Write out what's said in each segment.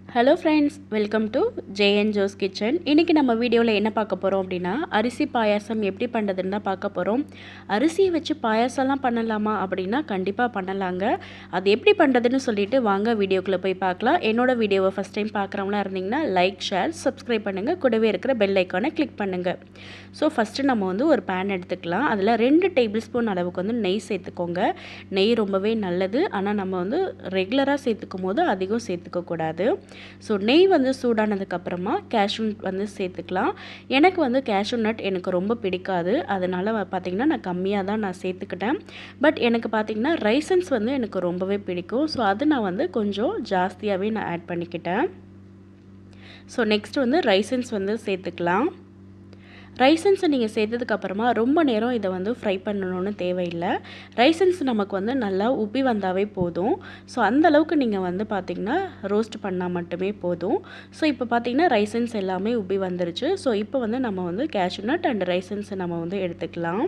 hello friends welcome to JN Jose kitchen இன்றைக்கி நம்ம வீடியோவில் என்ன பார்க்க போகிறோம் அப்படின்னா அரிசி பாயாசம் எப்படி பண்ணுறதுன்னு தான் பார்க்க போகிறோம் அரிசியை வச்சு பாயாசம்லாம் பண்ணலாமா அப்படின்னா கண்டிப்பாக பண்ணலாங்க அது எப்படி பண்ணுறதுன்னு சொல்லிட்டு வாங்க வீடியோக்குள்ளே போய் பார்க்கலாம் என்னோட வீடியோவை ஃபஸ்ட் டைம் பார்க்குறவங்களா இருந்தீங்கன்னா லைக் ஷேர் சப்ஸ்கிரைப் பண்ணுங்கள் கூடவே இருக்கிற பெல் ஐக்கானை கிளிக் பண்ணுங்கள் ஸோ ஃபஸ்ட்டு நம்ம வந்து ஒரு பேன் எடுத்துக்கலாம் அதில் ரெண்டு டேபிள் ஸ்பூன் அளவுக்கு வந்து நெய் சேர்த்துக்கோங்க நெய் ரொம்பவே நல்லது ஆனால் நம்ம வந்து ரெகுலராக சேர்த்துக்கும் போது அதிகம் சேர்த்துக்கக்கூடாது ஸோ நெய் வந்து சூடானதுக்கப்புறமா கேஷ்யூ நட் வந்து சேர்த்துக்கலாம் எனக்கு வந்து கேஷ்யூ நட் எனக்கு ரொம்ப பிடிக்காது அதனால் பார்த்திங்கன்னா நான் கம்மியாக தான் நான் சேர்த்துக்கிட்டேன் பட் எனக்கு பார்த்திங்கன்னா ரைசன்ஸ் வந்து எனக்கு ரொம்பவே பிடிக்கும் ஸோ அது நான் வந்து கொஞ்சம் ஜாஸ்தியாகவே நான் ஆட் பண்ணிக்கிட்டேன் ஸோ நெக்ஸ்ட் வந்து ரைசன்ஸ் வந்து சேர்த்துக்கலாம் ரைசன்ஸை நீங்கள் சேர்த்ததுக்கப்புறமா ரொம்ப நேரம் இதை வந்து ஃப்ரை பண்ணணும்னு தேவையில்லை ரைசன்ஸ் நமக்கு வந்து நல்லா உப்பி வந்தாவே போதும் ஸோ அந்தளவுக்கு நீங்கள் வந்து பார்த்திங்கன்னா ரோஸ்ட் பண்ணால் மட்டுமே போதும் ஸோ இப்போ பார்த்திங்கன்னா ரைசன்ஸ் எல்லாமே உப்பி வந்துருச்சு ஸோ இப்போ வந்து நம்ம வந்து கேஷ்யூ நட் அண்ட் ரைசன்ஸை நம்ம வந்து எடுத்துக்கலாம்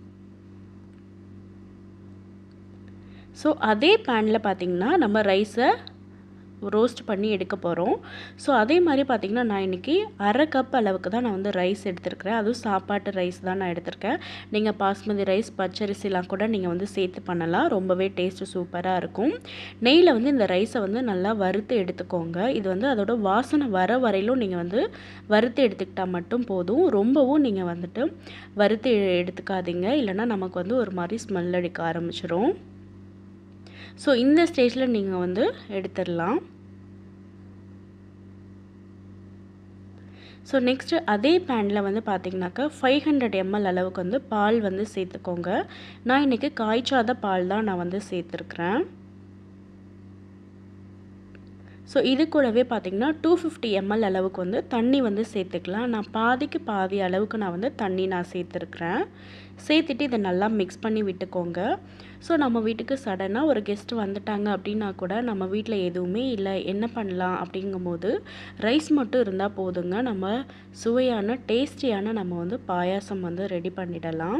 ஸோ அதே பேனில் பார்த்திங்கன்னா நம்ம ரைஸை ரோஸ்ட் பண்ணி எடுக்க போகிறோம் ஸோ அதே மாதிரி பார்த்திங்கன்னா நான் இன்றைக்கி அரை கப் அளவுக்கு தான் நான் வந்து ரைஸ் எடுத்துருக்கிறேன் அதுவும் சாப்பாட்டு ரைஸ் தான் நான் எடுத்திருக்கேன் நீங்கள் பாஸ்மதி ரைஸ் பச்சரிசிலாம் கூட நீங்கள் வந்து சேர்த்து பண்ணலாம் ரொம்பவே டேஸ்ட்டு சூப்பராக இருக்கும் நெய்யில் வந்து இந்த ரைஸை வந்து நல்லா வறுத்து எடுத்துக்கோங்க இது வந்து அதோட வாசனை வர வரையிலும் நீங்கள் வந்து வறுத்து எடுத்துக்கிட்டால் மட்டும் போதும் ரொம்பவும் நீங்கள் வந்துட்டு வறுத்து எடுத்துக்காதீங்க இல்லைனா நமக்கு வந்து ஒரு மாதிரி ஸ்மெல் அடிக்க ஆரம்பிச்சிரும் ஸோ இந்த ஸ்டேஜில் நீங்கள் வந்து எடுத்துடலாம் ஸோ நெக்ஸ்ட்டு அதே பேனில் வந்து பார்த்திங்கனாக்கா ஃபைவ் ஹண்ட்ரட் எம்எல் அளவுக்கு வந்து பால் வந்து சேர்த்துக்கோங்க நான் இன்றைக்கி காய்ச்சாத பால் தான் நான் வந்து சேர்த்துருக்குறேன் ஸோ இது கூடவே பார்த்திங்கன்னா டூ ஃபிஃப்டி எம்எல் அளவுக்கு வந்து தண்ணி வந்து சேர்த்துக்கலாம் நான் பாதிக்கு பாதி அளவுக்கு நான் வந்து தண்ணி நான் சேர்த்துருக்குறேன் சேர்த்துட்டு இதை நல்லா மிக்ஸ் பண்ணி விட்டுக்கோங்க ஸோ நம்ம வீட்டுக்கு சடனாக ஒரு கெஸ்ட் வந்துட்டாங்க அப்படின்னா கூட நம்ம வீட்டில் எதுவுமே இல்லை என்ன பண்ணலாம் அப்படிங்கும்போது ரைஸ் மட்டும் இருந்தால் போதுங்க நம்ம சுவையான டேஸ்டியான நம்ம வந்து பாயாசம் வந்து ரெடி பண்ணிடலாம்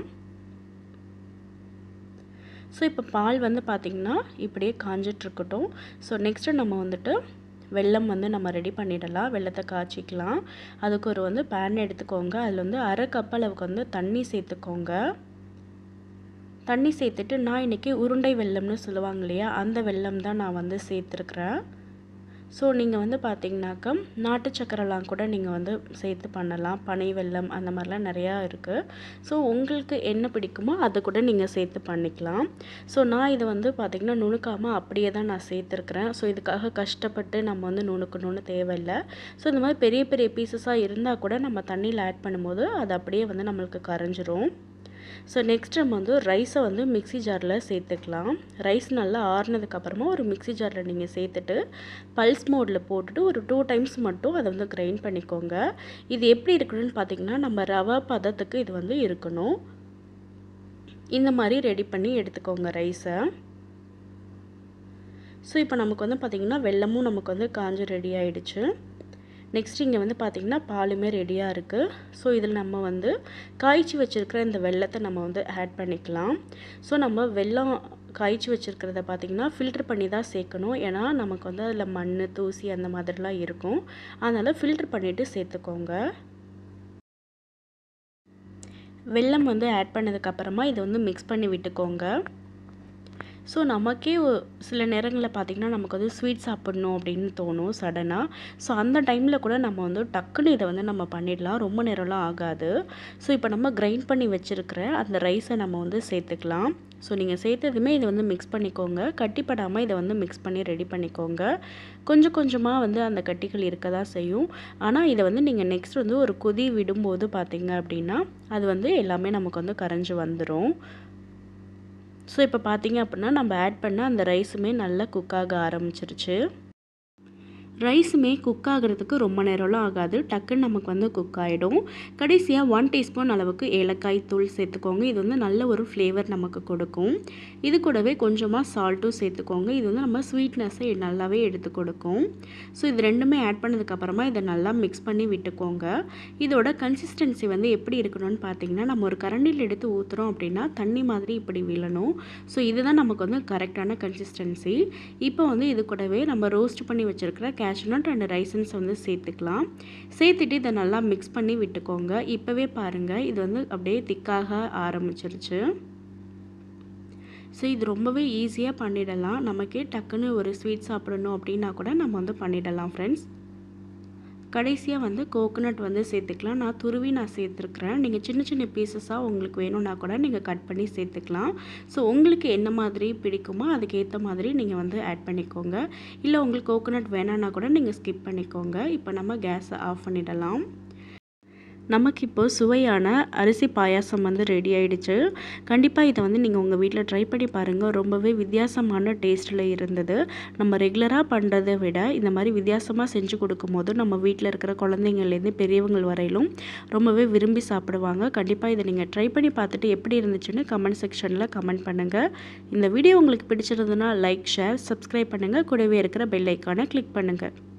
ஸோ இப்போ பால் வந்து பார்த்திங்கன்னா இப்படியே காஞ்சிட்ருக்கட்டும் ஸோ நெக்ஸ்ட்டு நம்ம வந்துட்டு வெல்லம் வந்து நம்ம ரெடி பண்ணிடலாம் வெள்ளத்தை காய்ச்சிக்கலாம் அதுக்கு ஒரு வந்து பேன் எடுத்துக்கோங்க அதில் வந்து அரை கப் அளவுக்கு வந்து தண்ணி சேர்த்துக்கோங்க தண்ணி சேர்த்துட்டு நான் இன்றைக்கி உருண்டை வெல்லம்னு சொல்லுவாங்க இல்லையா அந்த வெல்லம் தான் நான் வந்து சேர்த்துருக்குறேன் ஸோ நீங்கள் வந்து பார்த்தீங்கன்னாக்கா நாட்டு சக்கரைலாம் கூட நீங்கள் வந்து சேர்த்து பண்ணலாம் பனை வெல்லம் அந்த மாதிரிலாம் நிறையா இருக்குது ஸோ உங்களுக்கு என்ன பிடிக்குமோ அதை கூட நீங்கள் சேர்த்து பண்ணிக்கலாம் ஸோ நான் இதை வந்து பார்த்திங்கன்னா நுணுக்காமல் அப்படியே தான் நான் சேர்த்துருக்குறேன் ஸோ இதுக்காக கஷ்டப்பட்டு நம்ம வந்து நுணுக்கணும்னு தேவையில்லை ஸோ இந்த மாதிரி பெரிய பெரிய பீசஸாக இருந்தால் கூட நம்ம தண்ணியில் ஆட் பண்ணும்போது அது அப்படியே வந்து நம்மளுக்கு கரைஞ்சிரும் ஸோ நெக்ஸ்ட் நம்ம வந்து ரைஸை வந்து மிக்சி ஜாரில் சேர்த்துக்கலாம் ரைஸ் நல்லா ஆறுனதுக்கப்புறமா ஒரு மிக்சி ஜாரில் நீங்கள் சேர்த்துட்டு பல்ஸ் மோடில் போட்டுட்டு ஒரு டூ டைம்ஸ் மட்டும் அதை வந்து கிரைண்ட் பண்ணிக்கோங்க இது எப்படி இருக்கணும்னு பார்த்திங்கன்னா நம்ம ரவா பதத்துக்கு இது வந்து இருக்கணும் இந்த மாதிரி ரெடி பண்ணி எடுத்துக்கோங்க ரைஸை ஸோ இப்போ நமக்கு வந்து பார்த்திங்கன்னா வெள்ளமும் நமக்கு வந்து காஞ்சி ரெடி ஆகிடுச்சு நெக்ஸ்ட் இங்கே வந்து பார்த்திங்கன்னா பாலுமே ரெடியாக இருக்குது ஸோ இதில் நம்ம வந்து காய்ச்சி வச்சுருக்கிற இந்த வெள்ளத்தை நம்ம வந்து ஆட் பண்ணிக்கலாம் ஸோ நம்ம வெள்ளம் காய்ச்சி வச்சுருக்கிறத பார்த்திங்கன்னா ஃபில்ட்ரு பண்ணி தான் சேர்க்கணும் ஏன்னா நமக்கு வந்து அதில் மண் தூசி அந்த மாதிரிலாம் இருக்கும் அதனால் ஃபில்ட்ரு பண்ணிவிட்டு சேர்த்துக்கோங்க வெல்லம் வந்து ஆட் பண்ணதுக்கப்புறமா இதை வந்து மிக்ஸ் பண்ணி விட்டுக்கோங்க ஸோ நமக்கே சில நேரங்களில் பார்த்திங்கன்னா நமக்கு வந்து ஸ்வீட் சாப்பிட்ணும் அப்படின்னு தோணும் சடனாக ஸோ அந்த டைமில் கூட நம்ம வந்து டக்குன்னு இதை வந்து நம்ம பண்ணிடலாம் ரொம்ப நேரம்லாம் ஆகாது ஸோ இப்போ நம்ம கிரைண்ட் பண்ணி வச்சுருக்கிற அந்த ரைஸை நம்ம வந்து சேர்த்துக்கலாம் ஸோ நீங்கள் சேர்த்ததுமே இதை வந்து மிக்ஸ் பண்ணிக்கோங்க கட்டிப்படாமல் இதை வந்து மிக்ஸ் பண்ணி ரெடி பண்ணிக்கோங்க கொஞ்சம் கொஞ்சமாக வந்து அந்த கட்டிகள் இருக்க தான் செய்யும் ஆனால் இதை வந்து நீங்கள் நெக்ஸ்ட் வந்து ஒரு கொதி விடும்போது பார்த்தீங்க அப்படின்னா அது வந்து எல்லாமே நமக்கு வந்து கரைஞ்சி வந்துடும் ஸோ இப்போ பார்த்தீங்க அப்படின்னா நம்ம ஆட் பண்ண அந்த ரைஸுமே நல்லா குக் ஆக ஆரம்பிச்சிருச்சு ரைஸுமே குக் ஆகிறதுக்கு ரொம்ப நேரம்லாம் ஆகாது டக்குன்னு நமக்கு வந்து குக் ஆகிடும் கடைசியாக ஒன் டீஸ்பூன் அளவுக்கு ஏலக்காய் தூள் சேர்த்துக்கோங்க இது வந்து நல்ல ஒரு ஃப்ளேவர் நமக்கு கொடுக்கும் இது கூடவே கொஞ்சமாக சால்ட்டும் சேர்த்துக்கோங்க இது வந்து நம்ம ஸ்வீட்னஸை நல்லாவே எடுத்து கொடுக்கும் ஸோ இது ரெண்டுமே ஆட் பண்ணதுக்கப்புறமா இதை நல்லா மிக்ஸ் பண்ணி விட்டுக்கோங்க இதோட கன்சிஸ்டன்சி வந்து எப்படி இருக்கணும்னு பார்த்தீங்கன்னா நம்ம ஒரு கரண்டியில் எடுத்து ஊற்றுறோம் அப்படின்னா தண்ணி மாதிரி இப்படி விழணும் ஸோ இதுதான் நமக்கு வந்து கரெக்டான கன்சிஸ்டன்சி இப்போ வந்து இது கூடவே நம்ம ரோஸ்ட் பண்ணி வச்சுருக்கிற கேஷ்நட் அண்ட் ரைசன்ஸ் வந்து சேர்த்துக்கலாம் சேர்த்துட்டு இதை நல்லா மிக்ஸ் பண்ணி விட்டுக்கோங்க இப்போவே பாருங்கள் இது வந்து அப்படியே திக்காக ஆரம்பிச்சிருச்சு ஸோ இது ரொம்பவே ஈஸியாக பண்ணிடலாம் நமக்கே டக்குன்னு ஒரு ஸ்வீட் சாப்பிடணும் அப்படின்னா கூட நம்ம வந்து பண்ணிடலாம் ஃப்ரெண்ட்ஸ் கடைசியாக வந்து கோகோனட் வந்து சேர்த்துக்கலாம் நான் துருவி நான் சேர்த்துருக்குறேன் நீங்கள் சின்ன சின்ன பீசஸாக உங்களுக்கு வேணும்னா கூட நீங்கள் கட் பண்ணி சேர்த்துக்கலாம் ஸோ உங்களுக்கு என்ன மாதிரி பிடிக்குமோ அதுக்கேற்ற மாதிரி நீங்கள் வந்து ஆட் பண்ணிக்கோங்க இல்லை உங்களுக்கு கோகோனட் வேணான்னா கூட நீங்கள் ஸ்கிப் பண்ணிக்கோங்க இப்போ நம்ம கேஸை ஆஃப் பண்ணிடலாம் நமக்கு இப்போ சுவையான அரிசி பாயாசம் வந்து ரெடி ஆயிடுச்சு கண்டிப்பாக இதை வந்து நீங்கள் உங்கள் வீட்டில் ட்ரை பண்ணி பாருங்கள் ரொம்பவே வித்தியாசமான டேஸ்ட்டில் இருந்தது நம்ம ரெகுலராக பண்ணுறதை விட இந்த மாதிரி வித்தியாசமாக செஞ்சு கொடுக்கும்போது நம்ம வீட்டில் இருக்கிற குழந்தைங்கள்லேருந்து பெரியவங்கள் வரையிலும் ரொம்பவே விரும்பி சாப்பிடுவாங்க கண்டிப்பாக இதை நீங்கள் ட்ரை பண்ணி பார்த்துட்டு எப்படி இருந்துச்சுன்னு கமெண்ட் செக்ஷனில் கமெண்ட் பண்ணுங்கள் இந்த வீடியோ உங்களுக்கு பிடிச்சிருந்ததுன்னா லைக் ஷேர் சப்ஸ்கிரைப் பண்ணுங்கள் கூடவே இருக்கிற பெல் ஐக்கானை கிளிக் பண்ணுங்கள்